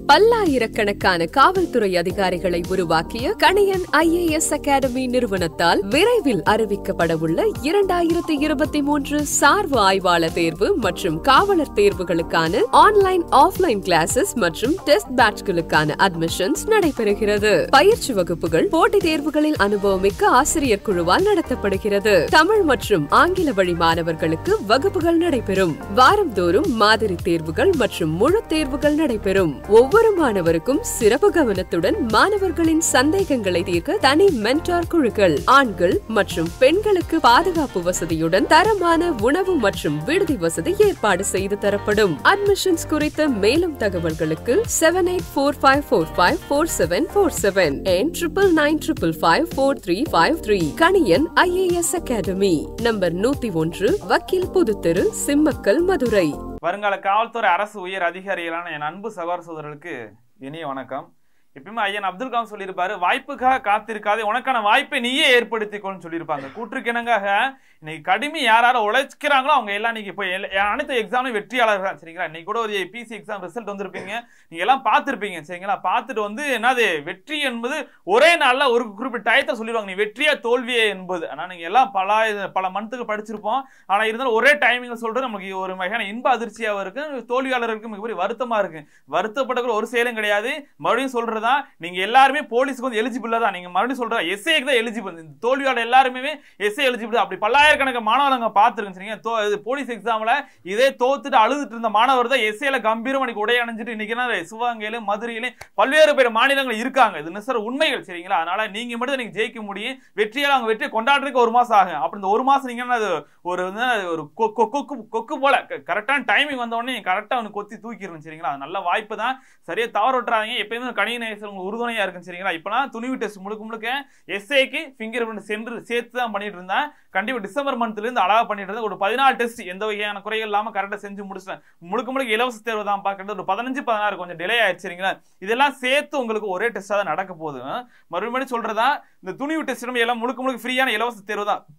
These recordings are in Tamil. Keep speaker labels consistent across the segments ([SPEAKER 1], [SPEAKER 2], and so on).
[SPEAKER 1] பல்லாயிரக்கணக்கான காவல்துறை அதிகாரிகளை உருவாக்கிய கணியன் ஐஏஎஸ் அகாடமி நிறுவனத்தால் விரைவில் அறிவிக்கப்படவுள்ள இரண்டாயிரத்தி இருபத்தி மூன்று சார்பு ஆய்வாளர் தேர்வு மற்றும் காவலர் தேர்வுகளுக்கான ஆன்லைன் ஆஃப்லைன் கிளாஸஸ் மற்றும் டெஸ்ட் பேட்ச்களுக்கான அட்மிஷன்ஸ் நடைபெறுகிறது பயிற்சி வகுப்புகள் போட்டித் தேர்வுகளில் அனுபவமிக்க ஆசிரியர் குழுவால் நடத்தப்படுகிறது தமிழ் மற்றும் ஆங்கில வழி மாணவர்களுக்கு வகுப்புகள் நடைபெறும் வாரந்தோறும் மாதிரி தேர்வுகள் மற்றும் முழு தேர்வுகள் நடைபெறும் ஒவ்வொரு மாணவருக்கும் சிறப்பு கவனத்துடன் மாணவர்களின் சந்தேகங்களை தீர்க்க தனி மென்டார் குழுக்கள் ஆண்கள் மற்றும் பெண்களுக்கு பாதுகாப்பு வசதியுடன் தரமான உணவு மற்றும் விடுதி வசதி ஏற்பாடு செய்து தரப்படும் அட்மிஷன்ஸ் குறித்த மேலும் தகவல்களுக்கு seven eight four five four five four seven four seven என் triple nine triple five four three five three Kaniyan IAS academy number நூத்தி ஒன்று வக்கீல் புதுத்தெரு சிம்மக்கல் மதுரை
[SPEAKER 2] வருங்கால காவல்துறை அரசு உயர் அதிகாரிகளான என் அன்பு சகோதர சகோதரர்களுக்கு இனிய வணக்கம் எப்பயுமே ஐயன் அப்துல் கலாம் சொல்லியிருப்பாரு வாய்ப்புக்காக காத்திருக்காதே உனக்கான வாய்ப்பை நீயே ஏற்படுத்திக்கோன்னு சொல்லியிருப்பாங்க கூற்றுக்கிணங்காக இன்னைக்கு கடுமை யார் யார் உழைக்கிறாங்களோ அவங்க எல்லாம் இன்னைக்கு இப்போ எல்லா- அனைத்து எக்ஸாம்லையும் வெற்றியாளர்கள் தான், சரிங்களா இன்னைக்கு கூட ஒரு பிசி எக்ஸாம் ரிசல்ட் வந்திருப்பீங்க நீங்க எல்லாம் பார்த்திருப்பீங்க சரிங்களா பார்த்துட்டு வந்து என்னது வெற்றி என்பது ஒரே நாள்ல ஒரு குறிப்பிட்ட டயத்தை சொல்லிடுவாங்க நீ வெற்றியா தோல்வியே என்பது ஆனா நீங்க எல்லாம் பல பல மந்த்துக்கு படிச்சிருப்போம் ஆனா இருந்தாலும் ஒரே டைமிங்ல சொல்றது நமக்கு ஒரு வகையான இன்ப அதிர்ச்சியாவும் இருக்கு தோல்வியாளருக்கு மிகப்பெரிய வருத்தமா இருக்கு வருத்தப்படக்கூட ஒரு செயலும் கிடையாது மறுபடியும் சொல்றதா நீங்க எல்லாருமே போலீஸ்க்கு வந்து எலிஜிபிள் தான் நீங்க மறுபடியும் சொல்றா எஸ்ஏக்கு தான் எலிஜிபிள் இந்த தோல்வியாளர் எல்லாருமே எஸ்ஏ எலிஜிபிள் அப்படி பல்லாயிரக்கணக்கான மாணவர்கள் பார்த்துருங்க சரிங்க தோ- இது போலீஸ் எக்ஸாம்ல இதே தோத்துட்டு அழுதுட்டு இருந்த மாணவர் தான் எஸ்ஏல கம்பீரம் அன்னைக்கு உடை அணிஞ்சிட்டு இன்னைக்கு என்ன சிவகங்கையிலும் மதுரையிலும் பல்வேறு பேர் மாநிலங்கள் இருக்காங்க இது நிசர உண்மைகள் சரிங்களா அதனால நீங்க மட்டும் தான் நீங்க ஜெயிக்க முடியும் வெற்றியால அவங்க வெற்றி கொண்டாடுறதுக்கு ஒரு மாசம் ஆகும் அப்படி இந்த ஒரு மாசம் நீங்க என்ன அது ஒரு வந்து ஒரு கொ- கொ- கொக்கு கொக்கு போல கரெக்டான டைமிங் வந்த உடனே கரெக்டா அவனுக்கு கொத்தி தூக்கிடணும் சரிங்களா அது நல்ல வாய்ப்பு தான் சரியா தவறு விட்டுறாதீங்க எப்பயுமே கணினி நேசர் உங்களுக்கு உறுதுணையா இருக்கும் சரிங்களா இப்பெல்லாம் துணிவு டெஸ்ட் முழுக்க முழுக்க எஸ்ஏக்கு ஃபிங்கர் பிரிண்ட் சென்று சேர்த்து தான் பண்ணிட்டு இருந்தேன் கண்டிப்பா டிசம்பர் மந்த்ல இருந்து அழகா பண்ணிட்டு இருந்தேன் ஒரு பதினாலு டெஸ்ட் எந்த வகையான குறைகள் இல்லாம கரெக்டா செஞ்சு முடிச்சிட்டேன் முழுக்க முழுக்க இலவச தேர்வு தான் பார்க்கறது ஒரு பதினஞ்சு பதினாறு கொஞ்சம் டிலே ஆயிடுச்சு சரிங்களா இதெல்லாம் சேர்த்து உங்களுக்கு ஒரே டெஸ்டா தான் நடக்க போகுது ஆ? மறுபடியும் சொல்றதா இந்த துணிவு டெஸ்ட் எல்லாம் முழுக்க முழுக்க ஃப்ரீயான இலவச தேர்வு தான்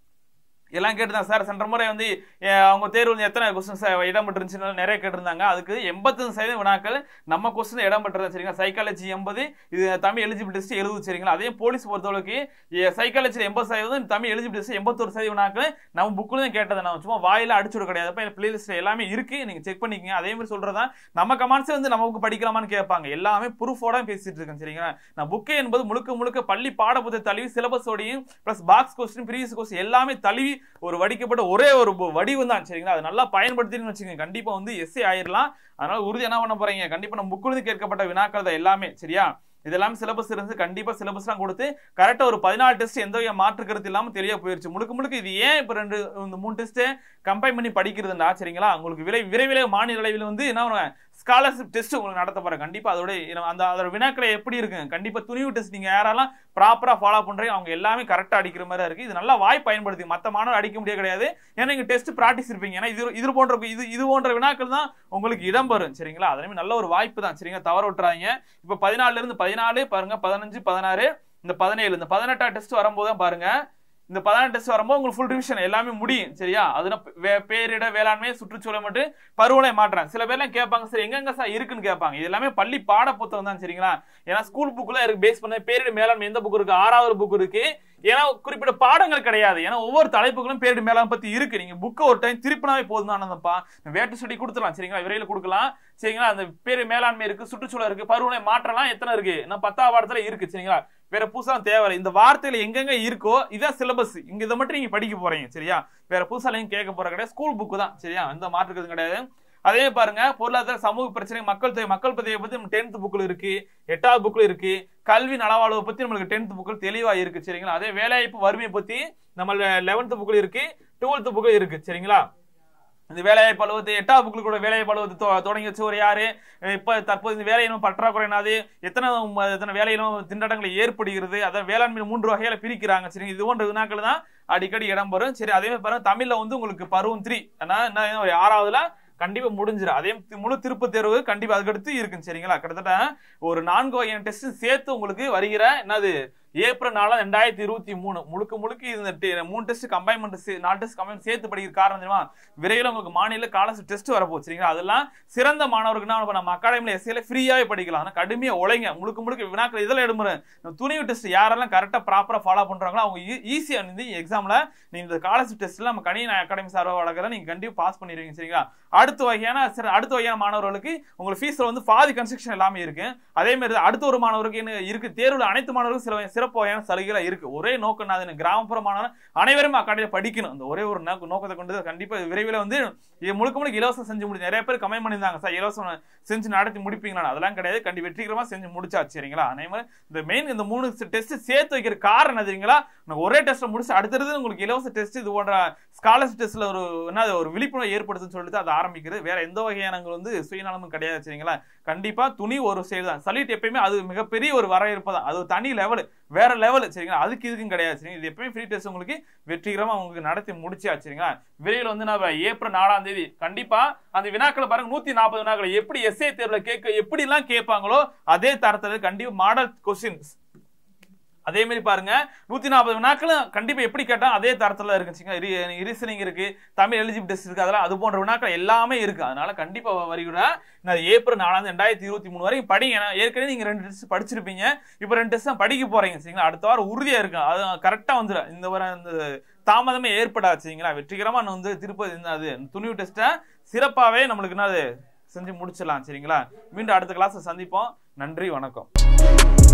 [SPEAKER 2] எல்லாம் கேட்டுதான் சார் சென்ற முறை வந்து அஹ், அவங்க தேர்வு வந்து எத்தனை கொஸ்டின்ஸ் இடம் பெற்றுருந்துச்சுன்னு நிறைய கேட்டிருந்தாங்க அதுக்கு எண்பத்தஞ்சு சதவீதம் வினாக்கள் நம்ம கொஸ்டின் இடம் பெற்றது சரிங்களா சைக்காலஜி எண்பது இது தமிழ் எலிஜிபிள் டெஸ்ட் எழுபது சரிங்களா அதே போலீஸ் பொறுத்தளவுக்கு சைக்காலஜி எண்பது சதவீதம் தமிழ் எலிஜிபிள் டெஸ்ட் எண்பத்தொரு சதவீதம் வினாக்கள் நம்ம புக்கில் தான் கேட்டது நான் சும்மா வாயில அடிச்சு விட கிடையாது அப்போ பிளேலிஸ்ட் எல்லாமே இருக்கு நீங்க செக் பண்ணிக்கங்க அதே மாதிரி சொல்றதா நம்ம கமெண்ட்ஸ் வந்து நம்ம புக் படிக்கலாமான்னு கேட்பாங்க எல்லாமே ப்ரூஃபோட பேசிட்டு இருக்கேன் சரிங்களா நான் புக்கு என்பது முழுக்க முழுக்க பள்ளி பாடப்புத்தக தழுவி சிலபஸோடையும் plus box question previous question எல்லாமே தழுவி ஒரு வடிக்கப்பட்ட ஒரே ஒரு பு- வடிவம் தான் சரிங்களா அது நல்லா பயன்படுத்தின்னு வச்சுக்கோங்க கண்டிப்பா வந்து எஸ்ஏ ஆயிரலாம் அதனால உறுதி என்ன பண்ண போறீங்க கண்டிப்பா நம்ம புக்கிலிருந்து கேட்கப்பட்ட வினாக்கள் தான் எல்லாமே சரியா இதெல்லாம் சிலபஸ் இருந்து கண்டிப்பா சிலபஸ்லாம் கொடுத்து கரெக்டா ஒரு பதினாலு டெஸ்ட் எந்த வகையான மாற்று கருத்து இல்லாம தெரிய போயிருச்சு முழுக்க முழுக்க இது ஏன் இப்ப ரெண்டு இந்த மூணு டெஸ்ட் கம்பைன் பண்ணி படிக்கிறதுண்டா சரிங்களா உங்களுக்கு விரை விரைவில் மாநில அளவில் வந்து என்ன ஸ்காலர்ஷிப் டெஸ்ட் உங்களுக்கு நடத்த போறேன் கண்டிப்பா அதோட இன- அந்த அதோட வினாக்களை எப்படி இருக்கு கண்டிப்பா துணிவு டெஸ்ட் நீங்க யாரெல்லாம் ப்ராப்பரா ஃபாலோ பண்றீங்க அவங்க எல்லாமே கரெக்டா அடிக்கிற மாதிரி தான் இருக்கு இது நல்லா வாய் பயன்படுத்தி மத்த மாணவர் அடிக்க முடியாது கிடையாது ஏன்னா நீங்க டெஸ்ட் பிராக்டிஸ் இருப்பீங்க ஏன்னா இது இது போன்ற இது இது போன்ற வினாக்கள் தான் உங்களுக்கு இடம் வரும் சரிங்களா அதனால நல்ல ஒரு வாய்ப்பு தான் சரிங்களா தவற விட்டுறாதீங்க இப்ப பதினாலுல இருந்து பதினாலு பாருங்க பதினஞ்சு பதினாறு இந்த பதினேழு இந்த பதினெட்டாம் டெஸ்ட் வரும்போது தான் பாருங்க இந்த பதினாறு டெஸ்ட் வரும்போது உங்களுக்கு ஃபுல் ரிவிஷன் எல்லாமே முடியும் சரியா அதுனா வே- பேரிட வேளாண்மை சுற்றுச்சூழல் மற்றும் பருவநிலை மாற்றம் சில பேர்லாம் கேட்பாங்க சார் எங்கெங்க சார் இருக்குன்னு கேட்பாங்க இது எல்லாமே பள்ளி பாட புத்தகம் தான் சரிங்களா ஏன்னா ஸ்கூல் புக்ல இருக்கு பேஸ் பண்ண பேரிட மேலாண்மை எந்த புக் இருக்கு ஆறாவது புக் இருக்கு ஏன்னா குறிப்பிட்ட பாடங்கள் கிடையாது ஏன்னா ஒவ்வொரு தலைப்புகளும் பேரிட மேலாண்மை பத்தி இருக்கு நீங்க புக்கை ஒரு டைம் திருப்பினாவே போதுமானதப்பா வேட்டு ஸ்டடி கொடுத்துலாம் சரிங்களா விரைவில் கொடுக்கலாம் சரிங்களா அந்த பேரு மேலாண்மை இருக்கு சுற்றுச்சூழல் இருக்கு பருவநிலை மாற்றம்லாம் எத்தனை இருக்கு இன்னும் பத்தாவது பாடத்துல இருக்கு சரிங்களா வேற புதுசா தேவையில்லை இந்த வார்த்தையில எங்கெங்க இருக்கோ இதான் சிலபஸ் இங்க இதை மட்டும் நீங்க படிக்க போறீங்க சரியா வேற புதுசா எல்லாம் கேட்க போற கிடையாது ஸ்கூல் புக் தான் சரியா எந்த மாற்றுக்கிறது கிடையாது அதே பாருங்க பொருளாதார சமூக பிரச்சனை மக்கள் தொகை மக்கள் தொகையை பத்தி நம்ம டென்த் புக்ல இருக்கு எட்டாவது புக்ல இருக்கு கல்வி நலவாழ்வை பத்தி நம்மளுக்கு டென்த் புக்ல தெளிவா இருக்கு சரிங்களா அதே வேலைவாய்ப்பு வறுமை பத்தி நம்ம லெவன்த் புக்ல இருக்கு டுவெல்த் புக்ல இருக்கு சரிங்களா இந்த வேலைவாய்ப்பு அலுவலகத்தை எட்டாவது புக்கில் கூட வேலைவாய்ப்பு அலுவலகத்தை தொ- தொடங்கி வச்சவர் யாரு இப்ப தற்போது இந்த வேலையினம் பற்றாக்குறை என்னது எத்தனை உம், எத்தனை வேலையினம் திண்டாட்டங்களை ஏற்படுகிறது அதான் வேளாண்மை மூன்று வகையில பிரிக்கிறாங்க சரி இது போன்ற வினாக்கள் தான் அடிக்கடி இடம் வரும் சரி அதே மாதிரி பாருங்க தமிழ்ல வந்து உங்களுக்கு பருவம் த்ரீ என்ன ஒரு ஆறாவதுல கண்டிப்பா முடிஞ்சிடும் அதே தி- முழு திருப்பு தேர்வு கண்டிப்பா அதுக்கடுத்து இருக்கும் சரிங்களா கிட்டத்தட்ட ஒரு நான்கு வகையான டெஸ்ட் சேர்த்து உங்களுக்கு வருகிற என்னது ஏப்ரல் நாலாம் ரெண்டாயிரத்தி இருபத்தி மூணு முழுக்க முழுக்க இந்த டி- மூணு டெஸ்ட் கம்பைன்மெண்ட் நாலு டெஸ்ட் கம்பைன் சேர்த்து படிக்கிற காரணம் தெரியுமா விரைவில் உங்களுக்கு மாநில காலஸ் டெஸ்ட் வரப்போகுது சரிங்களா அதெல்லாம் சிறந்த மாணவருக்குன்னா இப்ப நம்ம அகாடமியில் எஸ்ஏல ஃப்ரீயாவே படிக்கலாம் ஆனா கடுமையா உழைங்க முழுக்க முழுக்க வினாக்கள் இதில் எடுமுறை துணிவு டெஸ்ட் யாரெல்லாம் கரெக்டாக ப்ராப்பரா ஃபாலோ பண்றாங்களோ அவங்க ஈஸியா வந்து எக்ஸாம்ல நீங்க இந்த காலேஜ் டெஸ்ட்ல நம்ம கணினி அகாடமி சார்பாக வழக்கில் நீங்க கண்டிப்பா பாஸ் பண்ணிடுவீங்க சரிங்களா அடுத்த வகையான சிற அடுத்த வகையான மாணவர்களுக்கு உங்களுக்கு ஃபீஸ்ல வந்து பாதி கன்ஸ்ட்ரக்ஷன் எல்லாமே இருக்கு அதே மாதிரி அடுத்த ஒரு மாணவருக்கு என்ன இருக்கு தேர்வுல அனைத்து மாணவருக்கும் சில சிறப்பு வகையான சலுகைகள் இருக்கு ஒரே நோக்கம் நான் அது கிராமப்புற மாணவர் அனைவரும் அக்காடியில் படிக்கணும் அந்த ஒரே ஒரு நோக்க- நோக்கத்தை கொண்டு கண்டிப்பா விரைவில் வந்து இது முழுக்க முழுக்க இலவசம் செஞ்சு முடிச்சு நிறைய பேர் கமெண்ட் பண்ணியிருந்தாங்க சார் இலவசம் செஞ்சு நடத்தி முடிப்பீங்களா அதெல்லாம் கிடையாது கண்டி வெற்றிகரமா செஞ்சு முடிச்சாச்சு சரிங்களா அதே மாதிரி இந்த மெயின் இந்த மூணு டெஸ்ட் சேர்த்து வைக்கிற காரணம் என்ன தெரியுங்களா நான் ஒரே டெஸ்ட் முடிச்சு அடுத்தது உங்களுக்கு இலவச டெஸ்ட் இது போன்ற ஸ்காலர்ஷிப் டெஸ்ட்ல ஒரு என்ன ஒரு விழிப்புணர்வு ஏற்படுத்துன்னு சொல்லிட்டு அது ஆரம்பிக்கிறது வேற எந்த வகையான வந்து சுயநலமும் கிடையாது சரிங்களா கண்டிப்பா துணி ஒரு செயல் தான் சலிட் எப்பயுமே அது மிகப்பெரிய ஒரு வரவேற்பு தான் அது ஒரு தனி லெவல் வேற லெவல் சரிங்களா அதுக்கு இதுக்கும் கிடையாது சரிங்களா இது எப்பயுமே ஃப்ரீ டெஸ்ட் உங்களுக்கு வெற்றிகரமா உங்களுக்கு நடத்தி முடிச்சாச்சு சரிங்களா விரைவில் வந்து நம்ம ஏப்ரல் நாலாம் தேதி கண்டிப்பா அந்த வினாக்களை பாருங்க நூத்தி நாற்பது வினாக்களை எப்படி எஸ்ஏ தேர்வுல கேட்க எப்படி எல்லாம் கேட்பாங்களோ அதே தரத்துல கண்டிப்பா மாடல் கொஸ்டின்ஸ் அதே மாதிரி பாருங்க நூத்தி நாற்பது வினாக்களும் கண்டிப்பா எப்படி கேட்டா அதே தரத்துல இருக்கு ரீசனிங் இருக்கு தமிழ் எலிஜிபிள் டெஸ்ட் இருக்கு அதெல்லாம் அது போன்ற வினாக்கள் எல்லாமே இருக்கு அதனால கண்டிப்பா வருகிற நான் ஏப்ரல் நாலாம் ரெண்டாயிரத்தி இருபத்தி மூணு வரைக்கும் படிங்க ஏன்னா ஏற்கனவே நீங்க ரெண்டு டெஸ்ட் படிச்சிருப்பீங்க இப்போ ரெண்டு டெஸ்ட் தான் படிக்க போறீங்க சரிங்களா அடுத்த வாரம் உறுதியா இருக்கு அது கரெக்டா வந்துடும் இந்த வாரம் இந்த தாமதமே ஏற்படாது சரிங்களா வெற்றிகரமா நான் வந்து திருப்பதி இந்த அது துணிவு டெஸ்ட்டை சிறப்பாவே நம்மளுக்கு என்னது செஞ்சு முடிச்சிடலாம் சரிங்களா மீண்டும் அடுத்த கிளாஸ் சந்திப்போம் நன்றி வணக்கம்